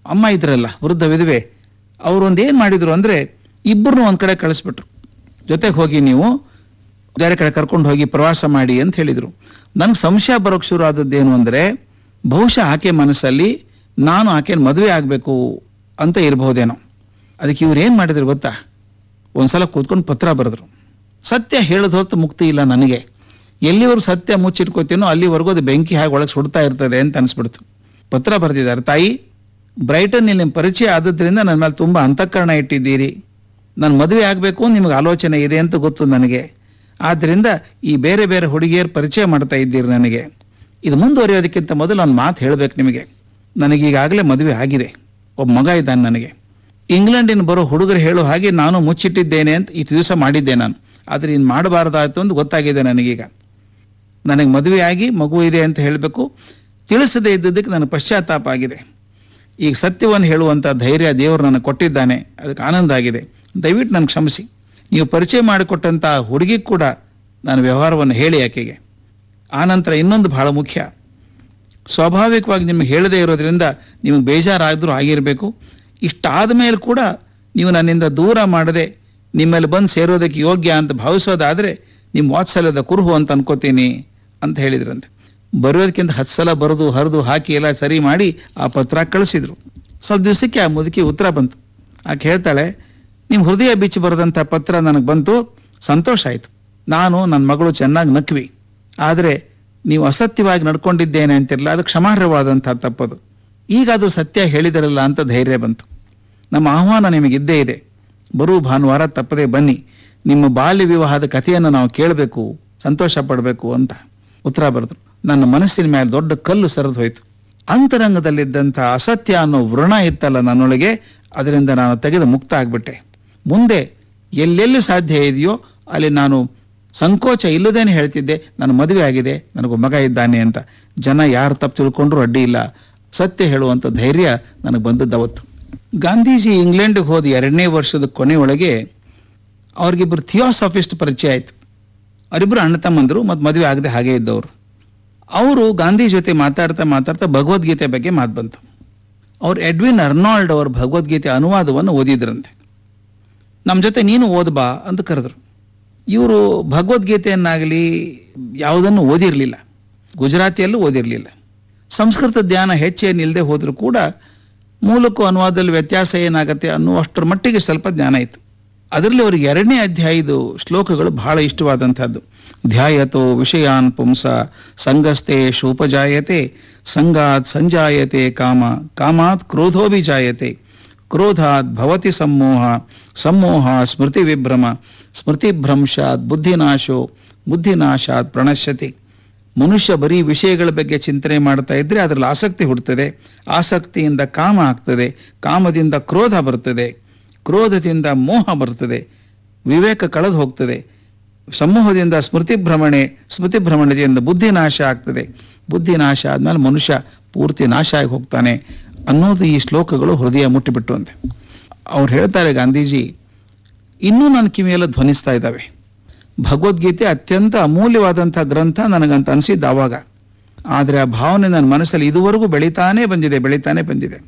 ಅಮ್ಮ ಇದ್ರಲ್ಲ ವೃದ್ಧ ವಿಧವೆ ಅವರು ಒಂದು ಏನು ಮಾಡಿದ್ರು ಅಂದರೆ ಇಬ್ಬರನ್ನೂ ಒಂದು ಕಡೆ ಕಳಿಸ್ಬಿಟ್ರು ಜೊತೆಗೆ ಹೋಗಿ ನೀವು ಬೇರೆ ಕಡೆ ಕರ್ಕೊಂಡು ಹೋಗಿ ಪ್ರವಾಸ ಮಾಡಿ ಅಂತ ಹೇಳಿದರು ನನಗೆ ಸಂಶಯ ಬರೋಕ್ಕೆ ಶುರು ಆದದ್ದೇನು ಅಂದರೆ ಬಹುಶಃ ಆಕೆ ಮನಸ್ಸಲ್ಲಿ ನಾನು ಆಕೆನ ಮದುವೆ ಆಗಬೇಕು ಅಂತ ಇರಬಹುದೇನೋ ಅದಕ್ಕೆ ಇವ್ರು ಏನು ಮಾಡಿದ್ರು ಗೊತ್ತಾ ಒಂದ್ಸಲ ಕೂತ್ಕೊಂಡು ಪತ್ರ ಬರೆದ್ರು ಸತ್ಯ ಹೇಳೋದು ಹೊತ್ತು ಮುಕ್ತಿ ಇಲ್ಲ ನನಗೆ ಎಲ್ಲಿವರೆಗೂ ಸತ್ಯ ಮುಚ್ಚಿಟ್ಕೋತೀನೋ ಅಲ್ಲಿವರೆಗೂ ಅದು ಬೆಂಕಿ ಹಾಗೆ ಒಳಗೆ ಸುಡ್ತಾ ಇರ್ತದೆ ಅಂತ ಅನಿಸ್ಬಿಡ್ತು ಪತ್ರ ಬರೆದಿದ್ದಾರೆ ತಾಯಿ ಬ್ರೈಟನ್ ನಿಮ್ಮ ಪರಿಚಯ ಆದದ್ರಿಂದ ನನ್ನ ಮೇಲೆ ತುಂಬ ಅಂತಃಕರಣ ಇಟ್ಟಿದ್ದೀರಿ ನಾನು ಮದುವೆ ಆಗಬೇಕು ನಿಮಗೆ ಆಲೋಚನೆ ಇದೆ ಅಂತ ಗೊತ್ತು ನನಗೆ ಆದ್ದರಿಂದ ಈ ಬೇರೆ ಬೇರೆ ಹುಡುಗಿಯರು ಪರಿಚಯ ಮಾಡ್ತಾ ಇದ್ದೀರಿ ನನಗೆ ಇದು ಮುಂದುವರಿಯೋದಕ್ಕಿಂತ ಮೊದಲು ಒಂದು ಮಾತು ಹೇಳಬೇಕು ನಿಮಗೆ ನನಗೀಗಾಗಲೇ ಮದುವೆ ಆಗಿದೆ ಒಬ್ಬ ಮಗ ಇದ್ದಾನೆ ನನಗೆ ಇಂಗ್ಲೆಂಡಿನ ಬರೋ ಹುಡುಗರು ಹೇಳೋ ಹಾಗೆ ನಾನು ಮುಚ್ಚಿಟ್ಟಿದ್ದೇನೆ ಅಂತ ಇಷ್ಟು ದಿವಸ ಮಾಡಿದ್ದೆ ನಾನು ಆದರೆ ಇನ್ನು ಮಾಡಬಾರ್ದಾಯ್ತು ಅಂತ ಗೊತ್ತಾಗಿದೆ ನನಗೀಗ ನನಗೆ ಮದುವೆ ಆಗಿ ಮಗು ಇದೆ ಅಂತ ಹೇಳಬೇಕು ತಿಳಿಸದೇ ಇದ್ದದಕ್ಕೆ ನನಗೆ ಪಶ್ಚಾತ್ತಾಪ ಆಗಿದೆ ಈಗ ಸತ್ಯವನ್ನು ಹೇಳುವಂಥ ಧೈರ್ಯ ದೇವರು ನನಗೆ ಕೊಟ್ಟಿದ್ದಾನೆ ಅದಕ್ಕೆ ಆನಂದ ಆಗಿದೆ ದಯವಿಟ್ಟು ನನಗೆ ಕ್ಷಮಿಸಿ ನೀವು ಪರಿಚಯ ಮಾಡಿಕೊಟ್ಟಂಥ ಹುಡುಗಿ ಕೂಡ ನಾನು ವ್ಯವಹಾರವನ್ನು ಹೇಳಿ ಆಕೆಗೆ ಆನಂತರ ಇನ್ನೊಂದು ಬಹಳ ಮುಖ್ಯ ಸ್ವಾಭಾವಿಕವಾಗಿ ನಿಮಗೆ ಹೇಳದೇ ಇರೋದ್ರಿಂದ ನಿಮಗೆ ಬೇಜಾರಾದರೂ ಆಗಿರಬೇಕು ಇಷ್ಟಾದ ಮೇಲೆ ಕೂಡ ನೀವು ನನ್ನಿಂದ ದೂರ ಮಾಡದೆ ನಿಮ್ಮಲ್ಲಿ ಬಂದು ಸೇರೋದಕ್ಕೆ ಯೋಗ್ಯ ಅಂತ ಭಾವಿಸೋದಾದರೆ ನಿಮ್ಮ ವಾತ್ಸಲ್ಯದ ಕುರುಹು ಅಂತ ಅನ್ಕೋತೀನಿ ಅಂತ ಹೇಳಿದ್ರಂತೆ ಬರೆಯೋದಕ್ಕಿಂತ ಹತ್ತು ಸಲ ಬರೆದು ಹರಿದು ಹಾಕಿ ಎಲ್ಲ ಸರಿ ಮಾಡಿ ಆ ಪತ್ರ ಕಳಿಸಿದ್ರು ಸ್ವಲ್ಪ ದಿವಸಕ್ಕೆ ಆ ಮುದುಕಿ ಉತ್ತರ ಬಂತು ಆಕೆ ಹೇಳ್ತಾಳೆ ನಿಮ್ಮ ಹೃದಯ ಬಿಚ್ಚಿ ಬರೆದಂಥ ಪತ್ರ ನನಗೆ ಬಂತು ಸಂತೋಷ ಆಯಿತು ನಾನು ನನ್ನ ಮಗಳು ಚೆನ್ನಾಗಿ ನಕ್ವಿ ಆದರೆ ನೀವು ಅಸತ್ಯವಾಗಿ ನಡ್ಕೊಂಡಿದ್ದೇನೆ ಅಂತಿರಲ್ಲ ಅದು ಕ್ಷಮಾರ್ಹವಾದಂಥ ತಪ್ಪದು ಈಗ ಅದು ಸತ್ಯ ಹೇಳಿದರಲ್ಲ ಅಂತ ಧೈರ್ಯ ಬಂತು ನಮ್ಮ ಆಹ್ವಾನ ನಿಮಗಿದ್ದೇ ಇದೆ ಬರುವ ಭಾನುವಾರ ತಪ್ಪದೆ ಬನ್ನಿ ನಿಮ್ಮ ಬಾಲ್ಯ ವಿವಾಹದ ಕಥೆಯನ್ನು ನಾವು ಕೇಳಬೇಕು ಸಂತೋಷ ಪಡಬೇಕು ಅಂತ ಉತ್ತರ ಬರೆದ್ರು ನನ್ನ ಮನಸ್ಸಿನ ಮೇಲೆ ದೊಡ್ಡ ಕಲ್ಲು ಸರಿದು ಹೋಯ್ತು ಅಂತರಂಗದಲ್ಲಿದ್ದಂಥ ಅಸತ್ಯ ಅನ್ನೋ ವೃಣ ಇತ್ತಲ್ಲ ನನ್ನೊಳಗೆ ಅದರಿಂದ ನಾನು ತೆಗೆದು ಮುಕ್ತ ಆಗ್ಬಿಟ್ಟೆ ಮುಂದೆ ಎಲ್ಲೆಲ್ಲಿ ಸಾಧ್ಯ ಇದೆಯೋ ಅಲ್ಲಿ ನಾನು ಸಂಕೋಚ ಇಲ್ಲದೇನೆ ಹೇಳ್ತಿದ್ದೆ ನನ್ನ ಮದುವೆ ಆಗಿದೆ ನನಗೊಬ್ಬ ಮಗ ಇದ್ದಾನೆ ಅಂತ ಜನ ಯಾರು ತಪ್ಪು ತಿಳ್ಕೊಂಡ್ರು ಅಡ್ಡಿ ಇಲ್ಲ ಸತ್ಯ ಹೇಳುವಂಥ ಧೈರ್ಯ ನನಗೆ ಬಂದದ್ದು ಅವತ್ತು ಗಾಂಧೀಜಿ ಇಂಗ್ಲೆಂಡ್ಗೆ ಹೋದ ಎರಡನೇ ವರ್ಷದ ಕೊನೆಯೊಳಗೆ ಅವ್ರಿಗಿಬ್ಬರು ಥಿಯೋಸಾಫಿಸ್ಟ್ ಪರಿಚಯ ಆಯಿತು ಅವರಿಬ್ಬರು ಅಣ್ಣ ತಮ್ಮಂದರು ಮತ್ತು ಮದುವೆ ಆಗದೆ ಹಾಗೆ ಇದ್ದವರು ಅವರು ಗಾಂಧಿ ಜೊತೆ ಮಾತಾಡ್ತಾ ಮಾತಾಡ್ತಾ ಭಗವದ್ಗೀತೆ ಬಗ್ಗೆ ಮಾತು ಬಂತು ಅವ್ರು ಎಡ್ವಿನ್ ಅರ್ನಾಲ್ಡ್ ಅವರ ಭಗವದ್ಗೀತೆ ಅನುವಾದವನ್ನು ಓದಿದ್ರಂತೆ ನಮ್ಮ ಜೊತೆ ನೀನು ಓದ್ಬಾ ಅಂತ ಕರೆದ್ರು ಇವರು ಭಗವದ್ಗೀತೆಯನ್ನಾಗಲಿ ಯಾವುದನ್ನು ಓದಿರಲಿಲ್ಲ ಗುಜರಾತಿಯಲ್ಲೂ ಓದಿರಲಿಲ್ಲ ಸಂಸ್ಕೃತ ಧ್ಯಾನ ಹೆಚ್ಚೇನಿಲ್ಲದೆ ಹೋದರೂ ಕೂಡ ಮೂಲಕ್ಕೂ ಅನುವಾದದಲ್ಲಿ ವ್ಯತ್ಯಾಸ ಏನಾಗತ್ತೆ ಅನ್ನುವಷ್ಟರ ಮಟ್ಟಿಗೆ ಸ್ವಲ್ಪ ಜ್ಞಾನ ಇತ್ತು ಅದರಲ್ಲಿ ಅವರಿಗೆ ಎರಡನೇ ಅಧ್ಯಾಯದ ಶ್ಲೋಕಗಳು ಬಹಳ ಇಷ್ಟವಾದಂಥದ್ದು ಧ್ಯಾಯತೋ ವಿಷಯಾನ್ ಪುಂಸ ಸಂಗಸ್ತೆ ಶೋಪಜಾಯತೆ ಸಂಗಾತ್ ಸಂಜಾಯತೆ ಕಾಮ ಕಾಮಾತ್ ಕ್ರೋಧೋಭಿಜಾಯತೆ ಕ್ರೋಧಾತ್ ಭವತಿ ಸಮ್ಮೋಹ ಸಮ್ಮೋಹ ಸ್ಮೃತಿ ವಿಭ್ರಮ ಸ್ಮೃತಿಭ್ರಂಶಾತ್ ಬುದ್ಧಿನಾಶೋ ಬುದ್ಧಿನಾಶಾತ್ ಪ್ರಣಶ್ಯತಿ ಮನುಷ್ಯ ಬರೀ ವಿಷಯಗಳ ಬಗ್ಗೆ ಚಿಂತನೆ ಮಾಡ್ತಾ ಇದ್ರೆ ಅದರಲ್ಲಿ ಆಸಕ್ತಿ ಹುಡ್ತದೆ ಆಸಕ್ತಿಯಿಂದ ಕಾಮ ಆಗ್ತದೆ ಕಾಮದಿಂದ ಕ್ರೋಧ ಬರ್ತದೆ ಕ್ರೋಧದಿಂದ ಮೋಹ ಬರ್ತದೆ ವಿವೇಕ ಕಳೆದು ಹೋಗ್ತದೆ ಸಮೂಹದಿಂದ ಸ್ಮೃತಿ ಭ್ರಮಣೆ ಸ್ಮೃತಿ ಭ್ರಮಣದಿಂದ ಬುದ್ಧಿ ನಾಶ ಆಗ್ತದೆ ಬುದ್ಧಿ ನಾಶ ಆದ್ಮೇಲೆ ಮನುಷ್ಯ ಪೂರ್ತಿ ನಾಶ ಆಗಿ ಹೋಗ್ತಾನೆ ಅನ್ನೋದು ಈ ಶ್ಲೋಕಗಳು ಹೃದಯ ಮುಟ್ಟಿಬಿಟ್ಟು ಅಂತೆ ಅವ್ರು ಹೇಳ್ತಾರೆ ಗಾಂಧೀಜಿ ಇನ್ನೂ ನನ್ನ ಕಿವಿಯೆಲ್ಲ ಧ್ವನಿಸ್ತಾ ಇದ್ದಾವೆ ಭಗವದ್ಗೀತೆ ಅತ್ಯಂತ ಅಮೂಲ್ಯವಾದಂಥ ಗ್ರಂಥ ನನಗಂತ ಅನಿಸಿದ್ದು ಆವಾಗ ಆದರೆ ಆ ಭಾವನೆ ನನ್ನ ಮನಸ್ಸಲ್ಲಿ ಇದುವರೆಗೂ ಬೆಳೀತಾನೇ ಬಂದಿದೆ ಬೆಳೀತಾನೇ ಬಂದಿದೆ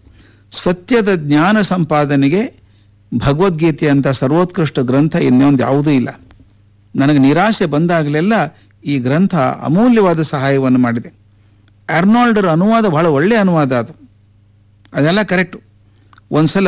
ಸತ್ಯದ ಜ್ಞಾನ ಸಂಪಾದನೆಗೆ ಭಗವದ್ಗೀತೆ ಅಂತ ಸರ್ವೋತ್ಕೃಷ್ಟ ಗ್ರಂಥ ಇನ್ನೊಂದು ಯಾವುದೂ ಇಲ್ಲ ನನಗೆ ನಿರಾಶೆ ಬಂದಾಗಲೆಲ್ಲ ಈ ಗ್ರಂಥ ಅಮೂಲ್ಯವಾದ ಸಹಾಯವನ್ನು ಮಾಡಿದೆ ಅರ್ನಾಲ್ಡರ್ ಅನುವಾದ ಬಹಳ ಒಳ್ಳೆಯ ಅನುವಾದ ಅದು ಅದೆಲ್ಲ ಕರೆಕ್ಟು ಒಂದ್ಸಲ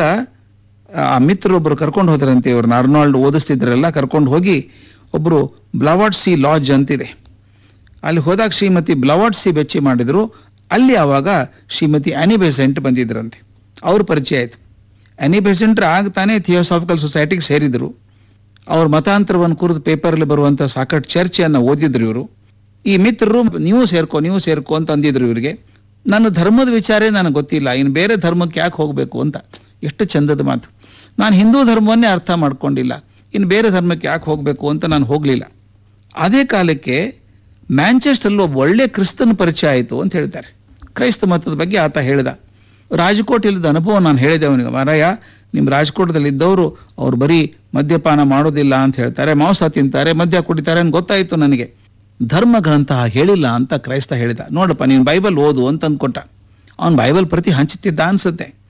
ಆ ಮಿತ್ರರೊಬ್ಬರು ಕರ್ಕೊಂಡು ಹೋದ್ರಂತೆ ಇವ್ರನ್ನ ಅರ್ನಾಲ್ಡ್ ಓದಿಸ್ತಿದ್ರಲ್ಲ ಕರ್ಕೊಂಡು ಹೋಗಿ ಒಬ್ಬರು ಬ್ಲವಾರ್ಡ್ ಸಿ ಲಾಡ್ಜ್ ಅಂತಿದೆ ಅಲ್ಲಿ ಹೋದಾಗ ಶ್ರೀಮತಿ ಬ್ಲವಾರ್ಡ್ ಸಿ ಬೆಚ್ಚಿ ಮಾಡಿದ್ರು ಅಲ್ಲಿ ಆವಾಗ ಶ್ರೀಮತಿ ಆನಿ ಬೆಸೆಂಟ್ ಬಂದಿದ್ರಂತೆ ಅವ್ರ ಪರಿಚಯ ಆಯಿತು ಆನಿ ಬೆಸೆಂಟ್ರ್ ಆಗ್ತಾನೆ ಥಿಯೋಸಾಫಿಕಲ್ ಸೊಸೈಟಿಗೆ ಸೇರಿದರು ಅವ್ರ ಮತಾಂತರವನ್ನು ಕುರಿತು ಪೇಪರಲ್ಲಿ ಬರುವಂಥ ಸಾಕಷ್ಟು ಚರ್ಚೆಯನ್ನು ಓದಿದ್ರು ಇವರು ಈ ಮಿತ್ರರು ನೀವು ಸೇರ್ಕೋ ನೀವು ಸೇರ್ಕೋ ಅಂತ ಅಂದಿದ್ರು ಇವರಿಗೆ ನನ್ನ ಧರ್ಮದ ವಿಚಾರೇ ನನಗೆ ಗೊತ್ತಿಲ್ಲ ಇನ್ನು ಬೇರೆ ಧರ್ಮಕ್ಕೆ ಯಾಕೆ ಹೋಗಬೇಕು ಅಂತ ಎಷ್ಟು ಚಂದದ ಮಾತು ನಾನು ಹಿಂದೂ ಧರ್ಮವನ್ನೇ ಅರ್ಥ ಮಾಡ್ಕೊಂಡಿಲ್ಲ ಇನ್ನು ಬೇರೆ ಧರ್ಮಕ್ಕೆ ಯಾಕೆ ಹೋಗಬೇಕು ಅಂತ ನಾನು ಹೋಗಲಿಲ್ಲ ಅದೇ ಕಾಲಕ್ಕೆ ಮ್ಯಾಂಚೆಸ್ಟರ್ಲಿ ಒಬ್ಬ ಒಳ್ಳೆ ಕ್ರಿಸ್ತನ ಪರಿಚಯ ಆಯಿತು ಅಂತ ಹೇಳ್ತಾರೆ ಕ್ರೈಸ್ತ ಮತದ ಬಗ್ಗೆ ಆತ ಹೇಳ್ದ ರಾಜಕೋಟ್ ಇಲ್ಲದ ಅನುಭವ ನಾನು ಹೇಳಿದೆ ಅವನಿಗೆ ಮಾರಾಯ ನಿಮ್ಮ ರಾಜಕೋಟದಲ್ಲಿ ಇದ್ದವರು ಅವ್ರು ಬರೀ ಮದ್ಯಪಾನ ಮಾಡೋದಿಲ್ಲ ಅಂತ ಹೇಳ್ತಾರೆ ಮಾಂಸ ತಿಂತಾರೆ ಮದ್ಯ ಕುಡಿತಾರೆ ಅಂತ ಗೊತ್ತಾಯಿತು ನನಗೆ ಧರ್ಮ ಗ್ರಂಥ ಹೇಳಿಲ್ಲ ಅಂತ ಕ್ರೈಸ್ತ ಹೇಳಿದ ನೋಡಪ್ಪ ನೀನು ಬೈಬಲ್ ಓದು ಅಂತ ಅಂದ್ಕೊಟ್ಟ ಅವನು ಬೈಬಲ್ ಪ್ರತಿ ಹಂಚುತ್ತಿದ್ದ ಅನ್ಸುತ್ತೆ